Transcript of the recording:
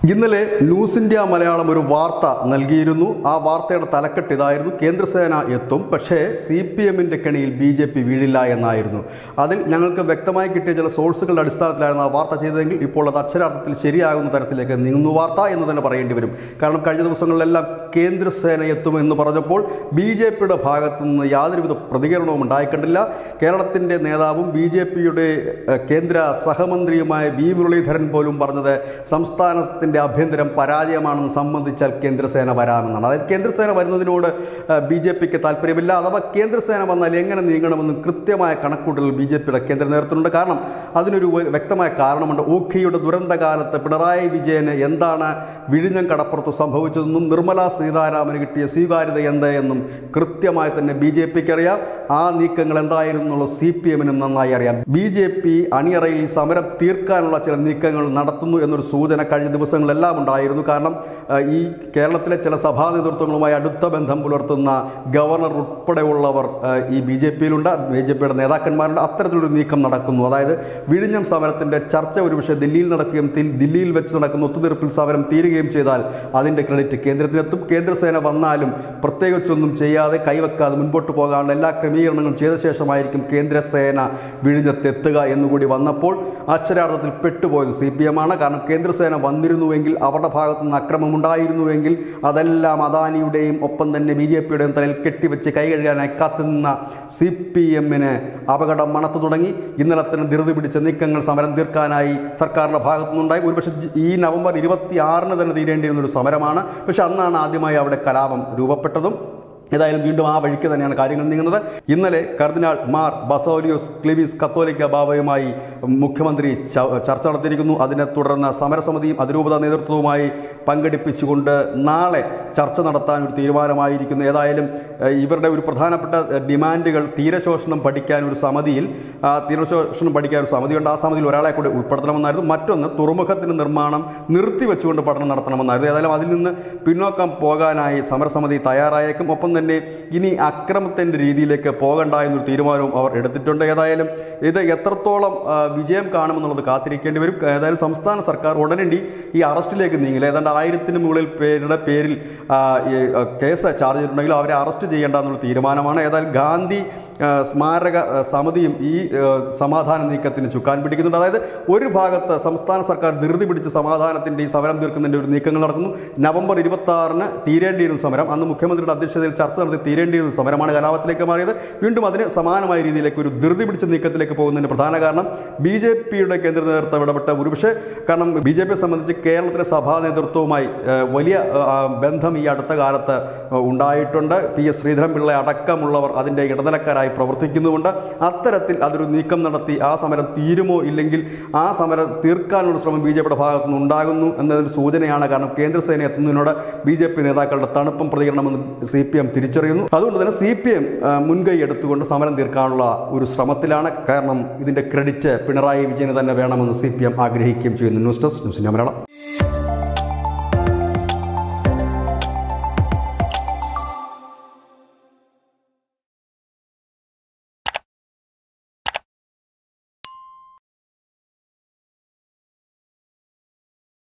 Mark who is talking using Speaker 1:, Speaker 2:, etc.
Speaker 1: ഇന്നലെ news India Malayalam ഒരു വാർത്ത നൽകിയിരുന്നു ആ വാർത്തയുടെ തലക്കെട്ട് ഇതായിരുന്നു കേന്ദ്രസേന എത്തും പക്ഷേ സി പി എമ്മിൻ്റെ കെണിയിൽ ബി ജെ പി വീഴില്ല എന്നായിരുന്നു അതിൽ ഞങ്ങൾക്ക് വ്യക്തമായി കിട്ടിയ ചില സോഴ്സുകളുടെ അടിസ്ഥാനത്തിലായിരുന്നു ആ വാർത്ത ചെയ്തതെങ്കിൽ ഇപ്പോൾ അത് അക്ഷരാർത്ഥത്തിൽ ശരിയാകുന്ന തരത്തിലേക്ക് നീങ്ങുന്നു വാർത്ത എന്ന് തന്നെ പറയേണ്ടി വരും കാരണം കഴിഞ്ഞ ദിവസങ്ങളിലെല്ലാം കേന്ദ്രസേന എത്തും എന്ന് പറഞ്ഞപ്പോൾ ബി ജെ പിയുടെ ഭാഗത്തു നിന്ന് യാതൊരുവിധ പ്രതികരണവും ഉണ്ടായിക്കണ്ടില്ല കേരളത്തിൻ്റെ നേതാവും ബി ജെ പിയുടെ കേന്ദ്ര സഹമന്ത്രിയുമായ വി മുരളീധരൻ പോലും പറഞ്ഞത് സംസ്ഥാനത്തിൻ്റെ ആഭ്യന്തരം പരാജയമാണെന്ന് സംബന്ധിച്ചാൽ കേന്ദ്രസേന വരാമെന്നാണ് അതായത് കേന്ദ്രസേന വരുന്നതിനോട് ബി ജെ പിക്ക് താല്പര്യമില്ല അഥവാ കേന്ദ്രസേന വന്നാൽ എങ്ങനെ നീങ്ങണമെന്നും കൃത്യമായ കണക്കൂട്ടൽ ബി ജെ പിയുടെ കേന്ദ്ര നേതൃത്വമുണ്ട് കാരണം അതിനൊരു വ- വ്യക്തമായ കാരണമുണ്ട് ഓഖിയുടെ ദുരന്തകാലത്ത് പിണറായി വിജയന് എന്താണ് വിഴിഞ്ഞം കടപ്പുറത്ത് സംഭവിച്ചതെന്നും നിർമ്മല സീതാരാമന് കിട്ടിയ സ്വീകാര്യത എന്ത് എന്നും കൃത്യമായി തന്നെ ബി ജെ പിക്ക് അറിയാം ആ നീക്കങ്ങൾ എന്തായിരുന്നു എന്നുള്ളത് സി പി എമ്മിനും നന്നായി അറിയാം ബി ജെ പി അണിയറയിൽ ഈ സമരം തീർക്കാനുള്ള ചില നീക്കങ്ങൾ നടത്തുന്നു എന്നൊരു സൂചന കഴിഞ്ഞ ദിവസങ്ങളെല്ലാം ഉണ്ടായിരുന്നു കാരണം ആ, ഈ കേരളത്തിലെ ചില സഭാ നേതൃത്വങ്ങളുമായി അടുത്ത ബന്ധം പുലർത്തുന്ന ഗവർണർ ഉൾപ്പെടെയുള്ളവർ ആ, ഈ ബി ജെ പിയിലുണ്ട് ബി ജെ പിയുടെ നേതാക്കന്മാരുണ്ട് അത്തരത്തിലൊരു നീക്കം നടക്കുന്നു അതായത് വിഴിഞ്ഞം സമരത്തിന്റെ ചർച്ച ഒരുപക്ഷെ ദില്ലിയിൽ നടക്കുകയും തി- ദില്ലിയിൽ വെച്ച് നടക്കുന്ന ഒത്തുതീർപ്പിൽ സമരം തീരുകയും ചെയ്താൽ അതിന്റെ ക്രെഡിറ്റ് കേന്ദ്രത്തിലെത്തും കേന്ദ്രസേന വന്നാലും പ്രത്യേകിച്ചൊന്നും ചെയ്യാതെ കൈവെക്കാതെ മുൻപോട്ട് പോകാനുള്ള എല്ലാ ക്രമീകരണങ്ങളും ചെയ്ത ശേഷമായിരിക്കും കേന്ദ്രസേന വിഴിഞ്ഞത്തെത്തുക എന്നുകൂടി വന്നപ്പോൾ അക്ഷരാർത്ഥത്തിൽ പെട്ടുപോയത് സി പി എം ആണ് കാരണം കേന്ദ്രസേന വന്നിരുന്നുവെങ്കിൽ അവരുടെ ഭാഗത്തു നിന്ന് അക്രമം ഉണ്ടായിരുന്നുവെങ്കിൽ അതെല്ലാം അദാനിയുടെയും ഒപ്പം തന്നെ ബി ജെ പിയുടെയും തലയിൽ കെട്ടിവെച്ച് കൈ കഴുകാനായി കാത്തുനിന്ന സി പി എമ്മിന് അപകടം മണത്തു തുടങ്ങി ഇന്നലെ തന്നെ ധൃതി പിടിച്ച നീക്കങ്ങൾ സമരം തീർക്കാനായി സർക്കാരിൻ്റെ ഭാഗത്തുനിന്നുണ്ടായി ഒരുപക്ഷെ ഈ നവംബർ ഇരുപത്തി ആറിന് തന്നെ തീരേണ്ടിയിരുന്ന ഒരു സമരമാണ് പക്ഷെ അന്നാണ് ആദ്യമായി അവിടെ കലാപം രൂപപ്പെട്ടതും ഏതായാലും വീണ്ടും ആ വഴിക്ക് തന്നെയാണ് കാര്യങ്ങൾ നീങ്ങുന്നത് ഇന്നലെ കർദിനാൾ മാർ ബസോലിയോസ് ക്ലിവിസ് കത്തോലിക്ക ബാബയുമായി മുഖ്യമന്ത്രി ച- ചർച്ച നടത്തിയിരിക്കുന്നു അതിനെ തുടർന്ന് സമരസമിതിയും അതിരൂപത നേതൃത്വവുമായി പങ്കെടുപ്പിച്ചുകൊണ്ട് നാളെ ചർച്ച നടത്താൻ ഒരു തീരുമാനമായിരിക്കുന്നു ഏതായാലും ഏഹ്, ഇവരുടെ ഒരു പ്രധാനപ്പെട്ട ഏഹ്, ഡിമാൻഡുകൾ തീരശോഷണം പഠിക്കാൻ ഒരു സമിതിയിൽ ആ തീരശോഷണം പഠിക്കാൻ ഒരു സമിതിയുണ്ട് ആ സമിതിയിൽ ഒരാളെ കൂടി ഉൾപ്പെടുത്തണമെന്നായിരുന്നു മറ്റൊന്ന് തുറമുഖത്തിന്റെ നിർമ്മാണം നിർത്തിവെച്ചുകൊണ്ട് പഠനം നടത്തണമെന്നായിരുന്നു ഏതായാലും അതിൽ നിന്ന് പിന്നോക്കം പോകാനായി സമരസമിതി തയ്യാറായേക്കും ഒപ്പം തന്നെ ഇനി അക്രമത്തിൻ്റെ രീതിയിലേക്ക് പോകണ്ട എന്നൊരു തീരുമാനവും അവർ എടുത്തിട്ടുണ്ട് ഏതായാലും ഇത് എത്രത്തോളം ആ, വിജയം കാണുമെന്നുള്ളത് കാത്തിരിക്കേണ്ടി വരും ഏതായാലും സംസ്ഥാന സർക്കാർ ഉടനടി ഈ അറസ്റ്റിലേക്ക് നീങ്ങില്ല ഏതാണ്ട് ആയിരത്തിന് മുകളിൽ പേരുടെ പേരിൽ ആ, ഈ, ആ, കേസ് ചാർജ് ചെയ്തിട്ടുണ്ടെങ്കിൽ അവരെ അറസ്റ്റ് ചെയ്യേണ്ട എന്നുള്ള തീരുമാനമാണ് ഏതായാലും ഗാന്ധി ആ, സ്മാരക ആ, സമിതിയും ഈ ആ, സമാധാന നീക്കത്തിന് ചുക്കാൻ പിടിക്കുന്നുണ്ട് അതായത് ഒരു ഭാഗത്ത് സംസ്ഥാന സർക്കാർ ധൃതി പിടിച്ച് സമാധാനത്തിൻ്റെ ഈ സമരം തീർക്കുന്നതിൻ്റെ ഒരു നീക്കങ്ങൾ നടക്കുന്നു നവംബർ ഇരുപത്തി ആറിന് തീരേണ്ടിയിരുന്ന സമരം അന്ന് മുഖ്യമന്ത്രിയുടെ അധ്യക്ഷതയിൽ ചർച്ച നടത്തി തീരേണ്ടിയിരുന്ന സമരമാണ് കലാപത്തിലേക്ക് മാറിയത് വീണ്ടും അതിന് സമാനമായ രീതിയിലേക്ക് ഒരു ധൃതി പിടിച്ച നീക്കത്തിലേക്ക് പോകുന്നതിന് പ്രധാന കാരണം ബി ജെ പിയുടെ കേന്ദ്ര നേതൃത്വം ഇടപെട്ട ഒരുപക്ഷെ കാരണം ബി ജെ പിയെ സംബന്ധിച്ച് കേരളത്തിലെ സഭാ നേതൃത്വവുമായി ഏഹ്, വലിയ ആ, ബന്ധം ഈ അടുത്ത കാലത്ത് ഉണ്ടായിട്ടുണ്ട് പി എസ് ശ്രീധരൻപിള്ള അടക്കമുള്ളവർ അതിൻ്റെ ഇടനിലക്കാരായി പ്രവർത്തിക്കുന്നുമുണ്ട് അത്തരത്തിൽ അതൊരു നീക്കം നടത്തി ആ സമരം തീരുമോ ഇല്ലെങ്കിൽ ആ സമരം തീർക്കാനുള്ള ശ്രമം ബി ജെ പിയുടെ ഭാഗത്തു നിന്ന് ഉണ്ടാകുന്നു എന്നതിന് സൂചനയാണ് കാരണം കേന്ദ്രസേന എത്തുന്നതിനോട് ബി ജെ പി നേതാക്കളുടെ തണുപ്പും പ്രതികരണമെന്ന് സി പി എം തിരിച്ചറിയുന്നു അതുകൊണ്ട് തന്നെ സി പി എം മുൻകൈ എടുത്തുകൊണ്ട് സമരം തീർക്കാനുള്ള ഒരു ശ്രമത്തിലാണ് കാരണം ഇതിൻ്റെ ക്രെഡിറ്റ് പിണറായി വിജയന് തന്നെ വേണമെന്ന് സി പി എം ആഗ്രഹിക്കുകയും ചെയ്യുന്നു news desk news India Malayalam